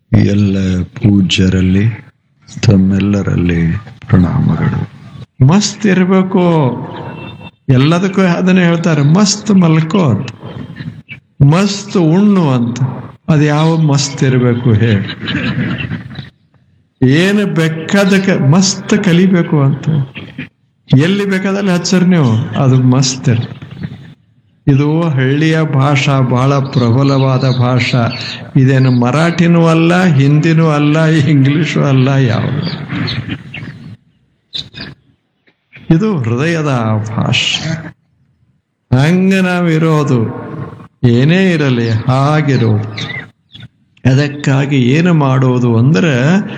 ಎಲ್ಲ ಪೂಜ್ಯರಲ್ಲಿ ತಮ್ಮೆಲ್ಲರಲ್ಲಿ ಪ್ರಣಾಮಗಳು ಮಸ್ತ್ ಇರಬೇಕು ಎಲ್ಲದಕ್ಕೂ ಅದನ್ನೇ ಹೇಳ್ತಾರೆ ಮಸ್ತ್ ಮಲ್ಕೋ ಅಂತ ಮಸ್ತ್ ಉಣ್ಣು ಅಂತ ಅದು ಯಾವ ಮಸ್ತ್ ಇರಬೇಕು ಹೇಳಿ ಏನು ಬೇಕಾದಕ್ಕೆ ಮಸ್ತ್ ಕಲಿಬೇಕು ಅಂತ ಎಲ್ಲಿ ಬೇಕಾದಲ್ಲಿ ಹಚ್ಚರ್ ನೀವು ಅದು ಮಸ್ತ್ ಇರ್ ಇದು ಹಳ್ಳಿಯ ಭಾಷಾ ಬಹಳ ಪ್ರಬಲವಾದ ಭಾಷಾ ಇದೇನು ಮರಾಠಿನೂ ಅಲ್ಲ ಹಿಂದಿನೂ ಅಲ್ಲ ಇಂಗ್ಲಿಷು ಅಲ್ಲ ಯಾವುದು ಇದು ಹೃದಯದ ಭಾಷೆ ಹಂಗ ನಾವಿರೋದು ಏನೇ ಇರಲಿ ಹಾಗಿರೋದು ಅದಕ್ಕಾಗಿ ಏನು ಮಾಡೋದು ಅಂದ್ರೆ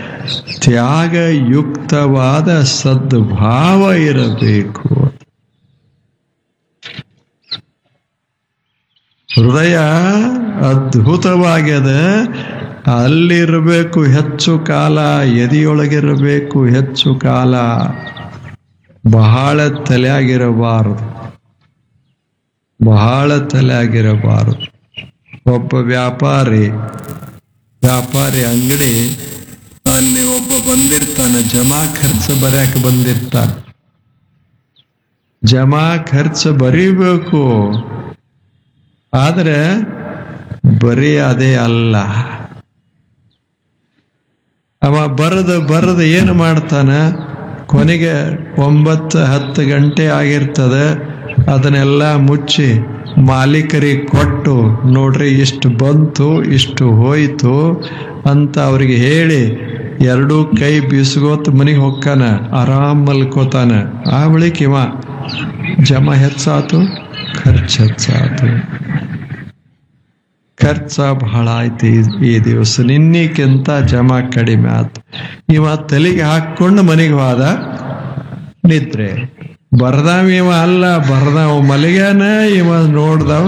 ತ್ಯಾಗಯುಕ್ತವಾದ ಸದ್ಭಾವ ಇರಬೇಕು ಹೃದಯ ಅದ್ಭುತವಾಗ್ಯದ ಅಲ್ಲಿರಬೇಕು ಹೆಚ್ಚು ಕಾಲ ಎದೆಯೊಳಗಿರಬೇಕು ಹೆಚ್ಚು ಕಾಲ ಬಹಳ ತಲೆಯಾಗಿರಬಾರದು ಬಹಳ ತಲೆಯಾಗಿರಬಾರದು ಒಬ್ಬ ವ್ಯಾಪಾರಿ ವ್ಯಾಪಾರಿ ಅಂಗಡಿ ಅಲ್ಲಿ ಒಬ್ಬ ಬಂದಿರ್ತಾನೆ ಜಮಾ ಖರ್ಚು ಬರ್ಯಾಕ ಬಂದಿರ್ತಾನೆ ಜಮಾ ಖರ್ಚು ಬರೀಬೇಕು ಆದ್ರೆ ಬರೀ ಅದೇ ಅಲ್ಲ ಅವ ಬರೆದು ಬರೆದು ಏನು ಮಾಡ್ತಾನ ಕೊನೆಗೆ ಒಂಬತ್ತು ಹತ್ತು ಗಂಟೆ ಆಗಿರ್ತದೆ ಅದನ್ನೆಲ್ಲ ಮುಚ್ಚಿ ಮಾಲೀಕರಿಗೆ ಕೊಟ್ಟು ನೋಡ್ರಿ ಇಷ್ಟು ಬಂತು ಇಷ್ಟು ಹೋಯ್ತು ಅಂತ ಅವ್ರಿಗೆ ಹೇಳಿ ಎರಡೂ ಕೈ ಬೀಸ್ಕೋತ ಮನೆಗೆ ಹೋಗ್ತಾನ ಆರಾಮ್ ಮಲ್ಕೋತಾನ ಆ ಬಳಿಕ ಇವ ಜಮ ಹೆಚ್ಚಾತು ಖರ್ಚು ಹೆಚ್ಚಾತು ಖರ್ಚ ಬಹಳ ಆಯ್ತು ಈ- ಈ ದಿವಸ ನಿನ್ನಿಕ್ಕಿಂತ ಜಮಾ ಕಡಿಮೆ ಆತು ಇವ ತಲೆಗೆ ಹಾಕೊಂಡು ಮನೆಗೆ ಹೋದ ನಿದ್ರೆ ಬರ್ದಾವ ಇವ ಅಲ್ಲ ಬರ್ದಾವ ಮಲಗ್ಯಾನ ಇವ ನೋಡ್ದಾವ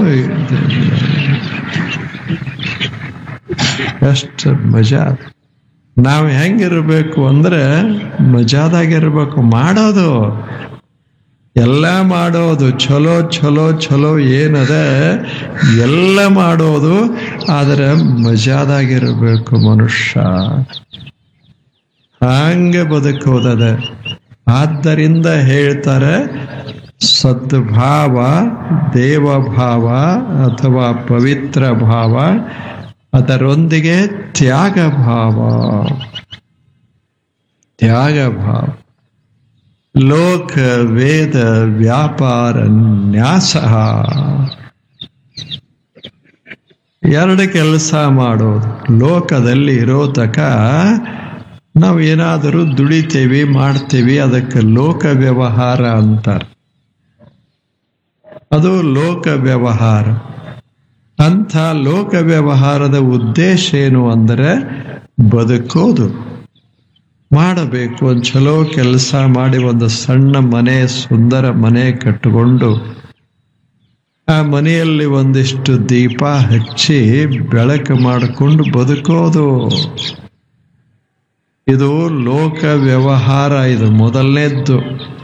ಎಷ್ಟು ಮಜಾ ನಾವು ಹೆಂಗಿರ್ಬೇಕು ಅಂದ್ರೆ ಮಜಾದಾಗಿರ್ಬೇಕು ಮಾಡೋದು ಎಲ್ಲ ಮಾಡೋದು ಚಲೋ ಚಲೋ ಚಲೋ ಏನದ ಎಲ್ಲ ಮಾಡೋದು ಆದರೆ ಮಜಾದಾಗಿರಬೇಕು ಮನುಷ್ಯ ಹಂಗೆ ಬದುಕೋದದ ಆದ್ದರಿಂದ ಹೇಳ್ತಾರೆ ಸದ್ಭಾವ ದೇವಭಾವ ಅಥವಾ ಪವಿತ್ರ ಭಾವ ಅದರೊಂದಿಗೆ ತ್ಯಾಗ ಭಾವ ತ್ಯಾಗ ಭಾವ ಲೋಕ ವೇದ ವ್ಯಾಪಾರ ನ್ಯಾಸ ಎರಡು ಕೆಲಸ ಮಾಡೋದು ಲೋಕದಲ್ಲಿ ಇರೋ ತಕ ನಾವು ಏನಾದರೂ ದುಡಿತೇವಿ ಮಾಡ್ತೇವಿ ಅದಕ್ಕೆ ಲೋಕ ವ್ಯವಹಾರ ಅಂತಾರೆ ಅದು ಲೋಕ ವ್ಯವಹಾರ ಅಂಥ ಲೋಕ ವ್ಯವಹಾರದ ಉದ್ದೇಶ ಏನು ಅಂದರೆ ಬದುಕೋದು ಮಾಡಬೇಕು ಒಂದು ಚಲೋ ಕೆಲಸ ಮಾಡಿ ಒಂದು ಸಣ್ಣ ಮನೆ ಸುಂದರ ಮನೆ ಕಟ್ಟಿಕೊಂಡು ಆ ಮನೆಯಲ್ಲಿ ಒಂದಿಷ್ಟು ದೀಪ ಹಚ್ಚಿ ಬೆಳಕು ಮಾಡಿಕೊಂಡು ಬದುಕೋದು ಇದು ಲೋಕ ವ್ಯವಹಾರ ಇದು ಮೊದಲನೇದ್ದು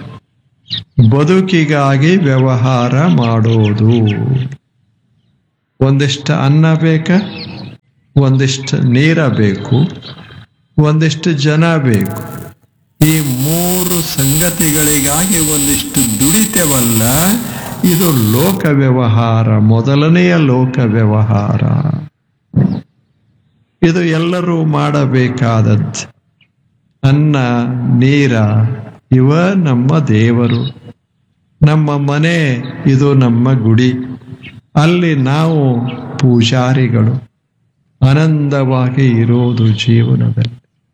ಬದುಕಿಗಾಗಿ ವ್ಯವಹಾರ ಮಾಡೋದು ಒಂದಿಷ್ಟು ಅನ್ನ ಬೇಕ ಒಂದಿಷ್ಟು ನೀರ ಬೇಕು ಒಂದಿಷ್ಟು ಜನ ಬೇಕು ಈ ಮೂರು ಸಂಗತಿಗಳಿಗಾಗಿ ಒಂದಿಷ್ಟು ದುಡಿತೇವಲ್ಲ ಇದು ಲೋಕ ವ್ಯವಹಾರ ಮೊದಲನೆಯ ಲೋಕ ವ್ಯವಹಾರ ಇದು ಎಲ್ಲರೂ ಮಾಡಬೇಕಾದದ್ದು ಅನ್ನ ನೀರ ಇವ ನಮ್ಮ ದೇವರು ನಮ್ಮ ಮನೆ ಇದು ನಮ್ಮ ಗುಡಿ ಅಲ್ಲಿ ನಾವು ಪೂಜಾರಿಗಳು ಆನಂದವಾಗಿ ಇರೋದು ಜೀವನದಲ್ಲಿ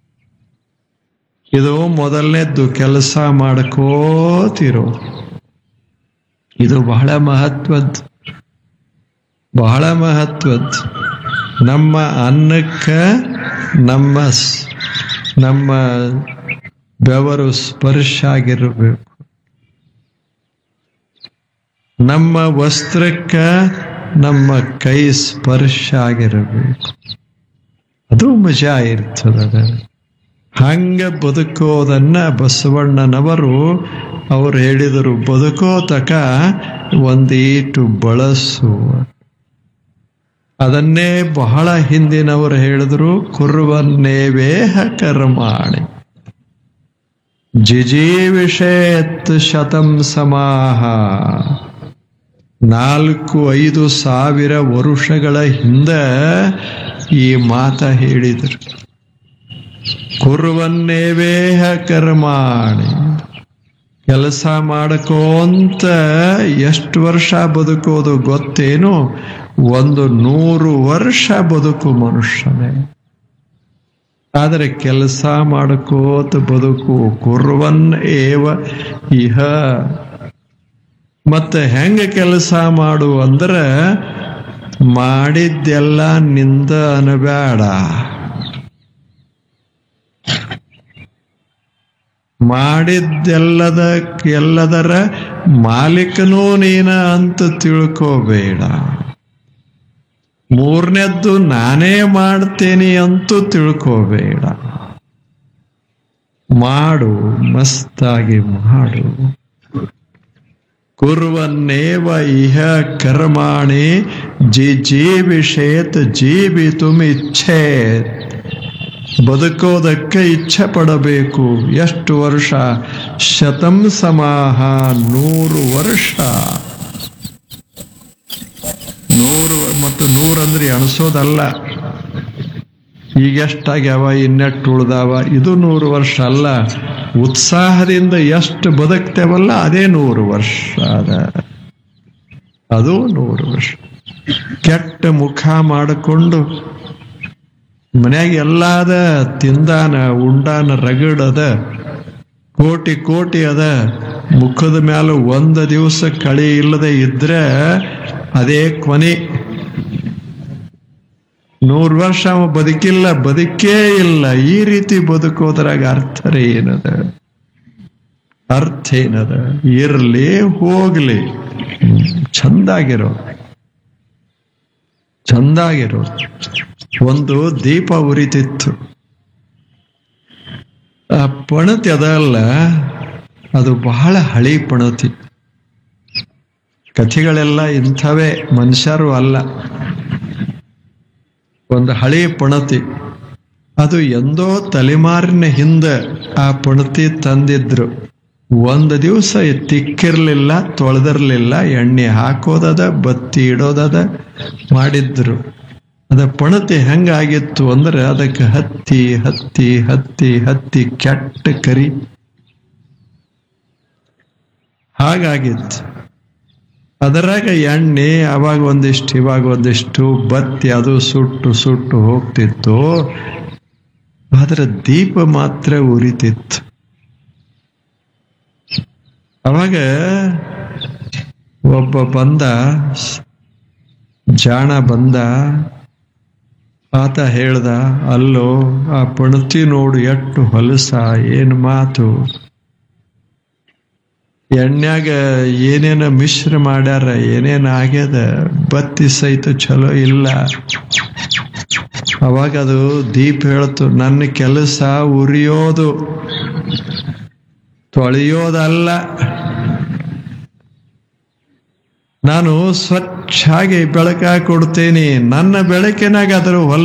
ಇದು ಮೊದಲನೇದ್ದು ಕೆಲಸ ಮಾಡ್ಕೋತಿರೋ ಇದು ಬಹಳ ಮಹತ್ವದ್ದು ಬಹಳ ಮಹತ್ವದ್ದು ನಮ್ಮ ಅನ್ನಕ್ಕೆ ನಮ್ಮ ಸ್- ನಮ್ಮ ಬೆವರು ಸ್ಪರ್ಶ ಆಗಿರಬೇಕು ನಮ್ಮ ವಸ್ತ್ರಕ್ಕೆ ನಮ್ಮ ಕೈ ಸ್ಪರ್ಶ ಆಗಿರಬೇಕು ಅದು ಮಜಾ ಇರ್ತದ ಹಂಗ ಬದುಕೋದನ್ನ ಬಸವಣ್ಣನವರು ಅವರು ಹೇಳಿದರು ಬದುಕೋ ತಕ ಒಂದೀಟು ಬಳಸು ಅದನ್ನೇ ಬಹಳ ಹಿಂದಿನವರು ಹೇಳಿದ್ರು ಕುರುವನ್ನೇವೇಹ ಕರ್ಮಾಣಿ ಜಿಜೀವಿಷೇತ್ ಶತಂ ಸಮಾಹ ನಾಲ್ಕು ಐದು ಸಾವಿರ ವರುಷಗಳ ಹಿಂದ ಈ ಮಾತ ಹೇಳಿದರು ಕುರುವನ್ನೇವೇಹ ಕರ್ಮಾಣಿ ಕೆಲಸ ಮಾಡಕೋಂತ ಎಷ್ಟು ವರ್ಷ ಬದುಕೋದು ಗೊತ್ತೇನು ಒಂದು ನೂರು ವರ್ಷ ಬದುಕು ಮನುಷ್ಯನೇ ಆದರೆ ಕೆಲಸ ಮಾಡಕೋತ ಬದುಕು ಕುರ್ವನ್ ಏವ ಇಹ ಮತ್ತೆ ಹೆಂಗ ಕೆಲಸ ಮಾಡು ಅಂದ್ರೆ ಮಾಡಿದ್ದೆಲ್ಲ ನಿಂದ ಅನಬೇಡ ಮಾಡಿದ್ದೆಲ್ಲದ ಎಲ್ಲದರ ಮಾಲೀಕನೂ ನೀನ ಅಂತ ತಿಳ್ಕೋಬೇಡ ಮೂರನೇದ್ದು ನಾನೇ ಮಾಡ್ತೇನೆ ಅಂತೂ ತಿಳ್ಕೋಬೇಡ ಮಾಡು ಮಸ್ತಾಗಿ ಮಾಡು ಕುರ್ವನ್ನೇವ ಇಹ ಕರ್ಮಾಣಿ ಜಿ ಜೀವಿಷೇತ್ ಜೀವಿತುಮ್ ಇಚ್ಛೇತ್ ಬದುಕೋದಕ್ಕೆ ಇಚ್ಛೆ ಪಡಬೇಕು ಎಷ್ಟು ವರ್ಷ ಶತಂ ಸಮಾಹ ನೂರು ವರ್ಷ ನೂರು ಮತ್ತು ನೂರಂದ್ರೆ ಅನಿಸೋದಲ್ಲ ಈಗ ಎಷ್ಟಾಗ್ಯಾವ ಇನ್ನೆಟ್ಟು ಉಳ್ದಾವ ಇದು ನೂರು ವರ್ಷ ಅಲ್ಲ ಉತ್ಸಾಹದಿಂದ ಎಷ್ಟು ಬದುಕ್ತೇವಲ್ಲ ಅದೇ ನೂರು ವರ್ಷ ಅದ ಅದು ನೂರು ವರ್ಷ ಕೆಟ್ಟ ಮುಖ ಮಾಡಿಕೊಂಡು ಮನ್ಯಾಗ ಎಲ್ಲಾದ ತಿಂದಾನ ಉಂಡಾನ ರಗಡದ ಕೋಟಿ ಕೋಟಿ ಅದ ಮುಖದ ಮ್ಯಾಲ ಒಂದು ದಿವಸ ಕಳಿ ಇಲ್ಲದೆ ಇದ್ರೆ ಅದೇ ಕೊನೆ ನೂರು ವರ್ಷ ಅವ ಬದುಕಿಲ್ಲ ಬದುಕೇ ಇಲ್ಲ ಈ ರೀತಿ ಬದುಕೋದ್ರಾಗ ಅರ್ಥರೇ ಏನದ ಅರ್ಥ ಏನದ ಇರ್ಲಿ ಹೋಗ್ಲಿ ಚಂದಾಗಿರೋ ಚಂದಾಗಿರೋ ಒಂದು ದೀಪ ಉರಿತಿತ್ತು ಆ ಪಣತಿ ಅದಲ್ಲ ಅದು ಬಹಳ ಹಳಿ ಪಣತಿ ಕಥೆಗಳೆಲ್ಲ ಇಂಥವೇ ಮನುಷ್ಯರು ಅಲ್ಲ ಒಂದು ಹಳಿ ಪಣತಿ ಅದು ಎಂದೋ ತಲೆಮಾರಿನ ಹಿಂದೆ ಆ ಪಣತಿ ತಂದಿದ್ರು ಒಂದು ದಿವಸ ತಿಕ್ಕಿರ್ಲಿಲ್ಲ ತೊಳೆದಿರ್ಲಿಲ್ಲ ಎಣ್ಣೆ ಹಾಕೋದದ ಬತ್ತಿ ಇಡೋದದ ಮಾಡಿದ್ರು ಅದ ಪಣತಿ ಹೆಂಗಾಗಿತ್ತು ಅಂದ್ರೆ ಅದಕ್ಕೆ ಹತ್ತಿ ಹತ್ತಿ ಹತ್ತಿ ಹತ್ತಿ ಕೆಟ್ಟ ಕರಿ ಹಾಗಾಗಿತ್ತು ಅದರಾಗ ಎಣ್ಣೆ ಅವಾಗ ಒಂದಿಷ್ಟು ಇವಾಗ ಒಂದಿಷ್ಟು ಬತ್ತಿ ಅದು ಸುಟ್ಟು ಸುಟ್ಟು ಹೋಗ್ತಿತ್ತು ಆದ್ರೆ ದೀಪ ಮಾತ್ರ ಉರಿತಿತ್ತು ಅವಾಗ ಒಬ್ಬ ಬಂದ ಜಾಣ ಬಂದ ಆತ ಹೇಳ್ದ ಅಲ್ಲೋ ಆ ಪಣತಿ ನೋಡು ಎಷ್ಟು ಹೊಲಸ ಏನು ಮಾತು ಎಣ್ಣ್ಯಾಗ ಏನೇನ ಮಿಶ್ರ ಮಾಡ್ಯಾರ ಏನೇನ ಆಗ್ಯದ ಬತ್ತಿ ಸಹಿತ ಚಲೋ ಇಲ್ಲ ಅವಾಗ ಅದು ದೀಪ ಹೇಳ್ತು ನನ್ನ ಕೆಲಸ ಉರಿಯೋದು ತೊಳೆಯೋದಲ್ಲ ನಾನು ಸ್ವಚ್ಛಾಗಿ ಬೆಳಕ ಕೊಡ್ತೇನೆ ನನ್ನ ಬೆಳಕಿನಾಗ ಅದರ ಹೊಲ